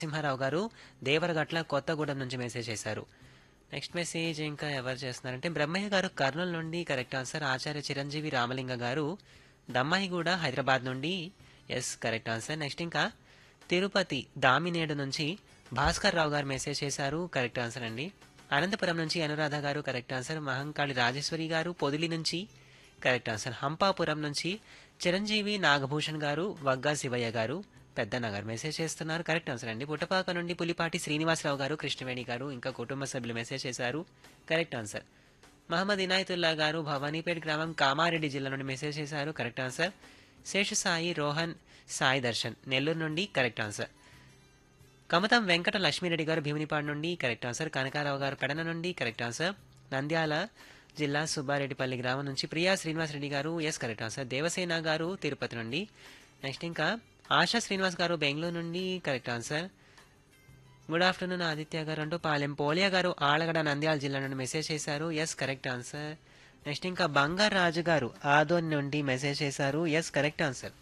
సింహారావు గారు దేవరగట్ల కొత్తగూడెం నుంచి మెసేజ్ చేశారు నెక్స్ట్ మెసేజ్ ఇంకా ఎవరు చేస్తున్నారంటే బ్రహ్మయ్య గారు కర్నూలు నుండి కరెక్ట్ ఆన్సర్ ఆచార్య చిరంజీవి రామలింగ గారు దమ్మాయిగూడ హైదరాబాద్ నుండి ఎస్ కరెక్ట్ ఆన్సర్ నెక్స్ట్ ఇంకా తిరుపతి దామినేడు నుంచి భాస్కర్ రావు గారు మెసేజ్ చేశారు కరెక్ట్ ఆన్సర్ అండి అనంతపురం నుంచి అనురాధ గారు కరెక్ట్ ఆన్సర్ మహంకాళి రాజేశ్వరి గారు పొదిలి నుంచి కరెక్ట్ ఆన్సర్ హంపాపురం నుంచి చిరంజీవి నాగభూషణ్ గారు వగ్గా శివయ్య గారు పెద్దనగర్ మెసేజ్ చేస్తున్నారు కరెక్ట్ ఆన్సర్ అండి పుట్టపాక నుండి పులిపాటి శ్రీనివాసరావు గారు కృష్ణవేణి గారు ఇంకా కుటుంబ సభ్యులు మెసేజ్ చేశారు కరెక్ట్ ఆన్సర్ మహమ్మద్ ఇనాయతుల్లా గారు భవానీపేట్ గ్రామం కామారెడ్డి జిల్లా నుండి మెసేజ్ చేశారు కరెక్ట్ ఆన్సర్ శేషు సాయి రోహన్ సాయి దర్శన్ నెల్లూరు నుండి కరెక్ట్ ఆన్సర్ కమతం వెంకట లక్ష్మీరెడ్డి గారు భీమునిపాడు నుండి కరెక్ట్ ఆన్సర్ కనకారావు గారు పెడన నుండి కరెక్ట్ ఆన్సర్ నంద్యాల జిల్లా సుబ్బారెడ్డిపల్లి గ్రామం నుంచి ప్రియా శ్రీనివాసరెడ్డి గారు ఎస్ కరెక్ట్ ఆన్సర్ దేవసేన గారు తిరుపతి నుండి నెక్స్ట్ ఇంకా ఆశా శ్రీనివాస్ గారు బెంగళూరు నుండి correct answer good afternoon Aditya గారు అంటూ పాలెం పోలియా గారు ఆలగడ నంద్యాల జిల్లా నుండి మెసేజ్ చేశారు ఎస్ కరెక్ట్ ఆన్సర్ నెక్స్ట్ ఇంకా బంగారు రాజు గారు ఆదోన్ నుండి మెసేజ్ చేశారు ఎస్ కరెక్ట్ ఆన్సర్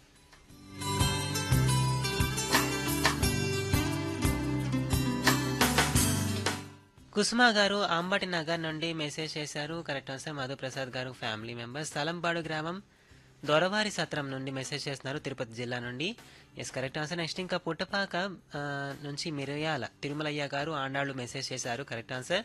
కుసుమ గారు అంబటి నగర్ నుండి మెసేజ్ చేశారు కరెక్ట్ ఆన్సర్ మధుప్రసాద్ గారు ఫ్యామిలీ మెంబర్ స్థలంపాడు గ్రామం దొరవారి సత్రం నుండి మెసేజ్ చేస్తున్నారు తిరుపతి జిల్లా నుండి ఎస్ కరెక్ట్ ఆన్సర్ నెక్స్ట్ ఇంకా పుట్టపాక ఆ, నుంచి మిరియాల తిరుమలయ్య గారు ఆండాళ్ళు మెసేజ్ చేశారు కరెక్ట్ ఆన్సర్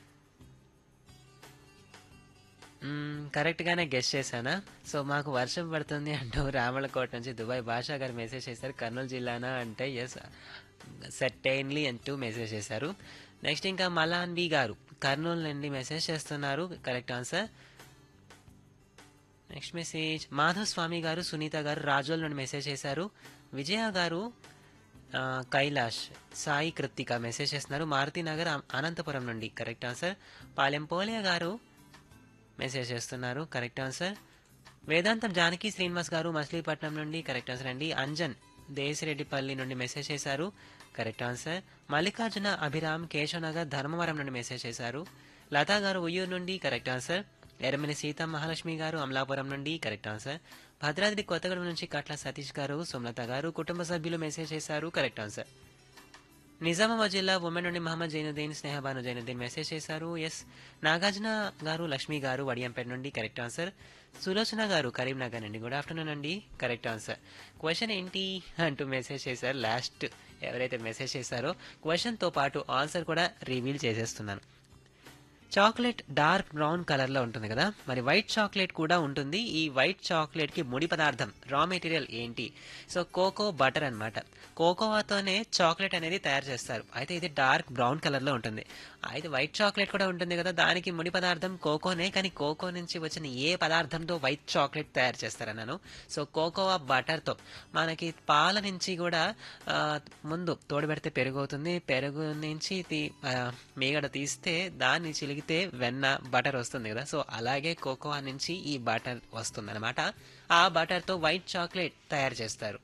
మ్మ్, కరెక్ట్ గానే గెస్ట్ చేశానా సో మాకు వర్షం పడుతుంది అంటూ రామలకోట నుంచి దుబాయ్ భాషా గారు మెసేజ్ చేశారు కర్నూలు జిల్లానా అంటే ఎస్ సెట్టైన్లీ అంటూ మెసేజ్ చేశారు నెక్స్ట్ ఇంకా మలాన్వి గారు కర్నూలు నుండి మెసేజ్ చేస్తున్నారు correct answer next message Madhav Swamy గారు సునీత గారు రాజోల్ నుండి మెసేజ్ చేశారు విజయ గారు ఆ, కైలాష్ సాయి కృత్తిక మెసేజ్ చేస్తున్నారు మారుతి నగర్ అ- అనంతపురం నుండి కరెక్ట్ ఆన్సర్ పాలెం పోలే గారు మెసేజ్ చేస్తున్నారు కరెక్ట్ ఆన్సర్ వేదాంతం జానకి శ్రీనివాస్ గారు మచిలీపట్నం నుండి కరెక్ట్ ఆన్సర్ అండి అంజన్ దేశిరెడ్డిపల్లి నుండి మెసేజ్ చేశారు కరెక్ట్ ఆన్సర్ మల్లికార్జున అభిరామ్ కేశవనగర్ ధర్మవరం నుండి మెసేజ్ చేశారు లతా గారు ఉయ్యూరు నుండి కరెక్ట్ ఆన్సర్ ఎరమిని సీత మహాలక్ష్మి గారు అమలాపురం నుండి కరెక్ట్ ఆన్సర్ భద్రాద్రి కొత్తగూడెం నుంచి కట్ల సతీష్ గారు సుమలత గారు కుటుంబ సభ్యులు మెసేజ్ చేశారు కరెక్ట్ ఆన్సర్ నిజామాబాద్ జిల్లా ఉమెన్ నుండి మహమ్మద్ జైనుద్దీన్ స్నేహబాను జైనుద్దీన్ మెసేజ్ చేశారు ఎస్ నాగార్జున గారు లక్ష్మి గారు వడియంపేట నుండి కరెక్ట్ ఆన్సర్ సులోచన గారు కరీంనగర్ నుండి గుడ్ ఆఫ్టర్నూన్ అండి కరెక్ట్ ఆన్సర్ క్వశ్చన్ ఏంటి అంటూ మెసేజ్ చేశారు లాస్ట్ ఎవరైతే మెసేజ్ చేశారో క్వశ్చన్తో పాటు ఆన్సర్ కూడా రివీల్ చేసేస్తున్నాను చాక్లెట్ డార్క్ బ్రౌన్ కలర్ లో ఉంటుంది కదా మరి వైట్ చాక్లెట్ కూడా ఉంటుంది ఈ వైట్ చాక్లెట్ కి ముడి పదార్థం రా మెటీరియల్ ఏంటి సో కోకో బటర్ అన్నమాట కోకోవాతోనే చాక్లెట్ అనేది తయారు చేస్తారు అయితే ఇది డార్క్ బ్రౌన్ కలర్ లో ఉంటుంది అయితే వైట్ చాక్లెట్ కూడా ఉంటుంది కదా దానికి ముడి పదార్థం కోకోనే కానీ కోకో నుంచి వచ్చిన ఏ పదార్థంతో వైట్ చాక్లెట్ తయారు చేస్తారన్నాను సో కోకోవా బటర్ తో మనకి పాల నుంచి కూడా ఆ, ముందు తోడు పెడితే పెరుగు అవుతుంది పెరుగు నుంచి తీ- ఆ, మీగడ తీస్తే దాన్ని చిలిగితే వెన్న బటర్ వస్తుంది కదా సో అలాగే కోకోవా నుంచి ఈ బటర్ వస్తుంది అనమాట ఆ బటర్ తో వైట్ చాక్లెట్ తయారు చేస్తారు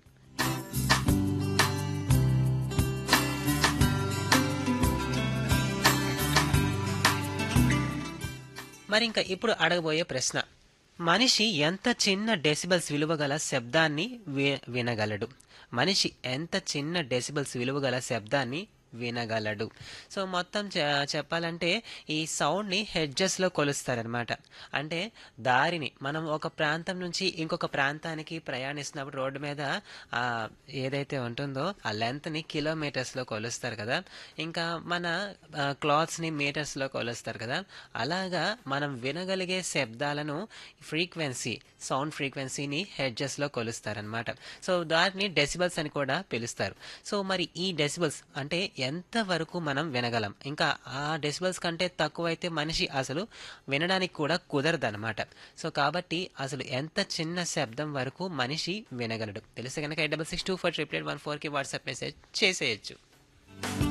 మరి ఇంకా ఇప్పుడు అడగబోయే ప్రశ్న మనిషి ఎంత చిన్న డెసిబల్స్ విలువ గల శబ్దాన్ని వి- వినగలడు మనిషి ఎంత చిన్న డెసిబల్స్ విలువ గల శబ్దాన్ని వినగలడు సో మొత్తం చె- చెప్పాలంటే ఈ సౌండ్ని హెడ్జెస్లో కొలుస్తారనమాట అంటే దారిని మనం ఒక ప్రాంతం నుంచి ఇంకొక ప్రాంతానికి ప్రయాణిస్తున్నప్పుడు రోడ్డు మీద ఆ, ఏదైతే ఉంటుందో ఆ లెంత్ని కిలోమీటర్స్లో కొలుస్తారు కదా ఇంకా మన క్లాత్స్ని మీటర్స్లో కొలుస్తారు కదా అలాగా మనం వినగలిగే శబ్దాలను ఫ్రీక్వెన్సీ సౌండ్ ఫ్రీక్వెన్సీని హెడ్జెస్లో కొలుస్తారనమాట సో దాన్ని డెసిబల్స్ అని కూడా పిలుస్తారు సో మరి ఈ డెసిబల్స్ అంటే ఎంత వరకు మనం వినగలం ఇంకా ఆ డెసిబల్స్ కంటే తక్కువైతే మనిషి అసలు వినడానికి కూడా కుదరదనమాట సో కాబట్టి అసలు ఎంత చిన్న శబ్దం వరకు మనిషి వినగలడు తెలిస్తే కనుక eight double six two four triple eight one ఫోర్కి వాట్సాప్ మెసేజ్ చేసేయచ్చు